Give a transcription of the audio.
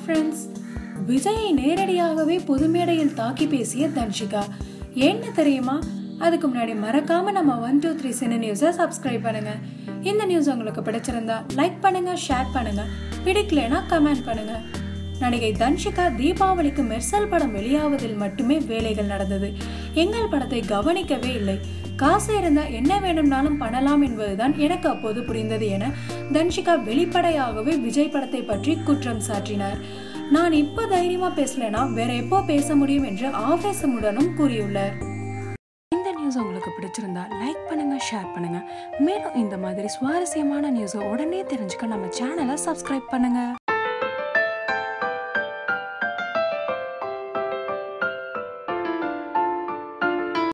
friends விஜயை நேரடியாகவே பொது மேடையில் தாக்கி பேசிய தன்ஷிகா என்ன தெரியுமா அதுக்கு முன்னாடி மறக்காம நம்ம ஒன் டூ த்ரீ சினி நியூஸை சப்ஸ்கிரைப் பண்ணுங்க இந்த நியூஸ் உங்களுக்கு பிடிச்சிருந்தா லைக் பண்ணுங்க ஷேர் பண்ணுங்க பிடிக்கலைன்னா கமெண்ட் பண்ணுங்க நடிகை தன்ஷிகா தீபாவளிக்கு மெர்சல் படம் வெளியாவதில் மட்டுமே வேலைகள் நடந்தது எங்கள் படத்தை கவனிக்கவே இல்லை காசு இருந்தா என்ன வேணும்னாலும் பண்ணலாம் என்பதுதான் எனக்கு அப்போது புரிந்தது என தன்ஷிகா வெளிப்படையாகவே விஜய் படத்தை பற்றி குற்றம் சாட்டினார் நான் இப்போ தைரியமா பேசலைனா வேற எப்போ பேச முடியும் என்று ஆவேசமுடனும் கூறியுள்ளார் இந்த நியூஸ் உங்களுக்கு பிடிச்சிருந்தா லைக் பண்ணுங்க ஷேர் பண்ணுங்க மேலும் இந்த மாதிரி சுவாரஸ்யமான நியூஸை உடனே தெரிஞ்சுக்க நம்ம சேனலை சப்ஸ்கிரைப் பண்ணுங்க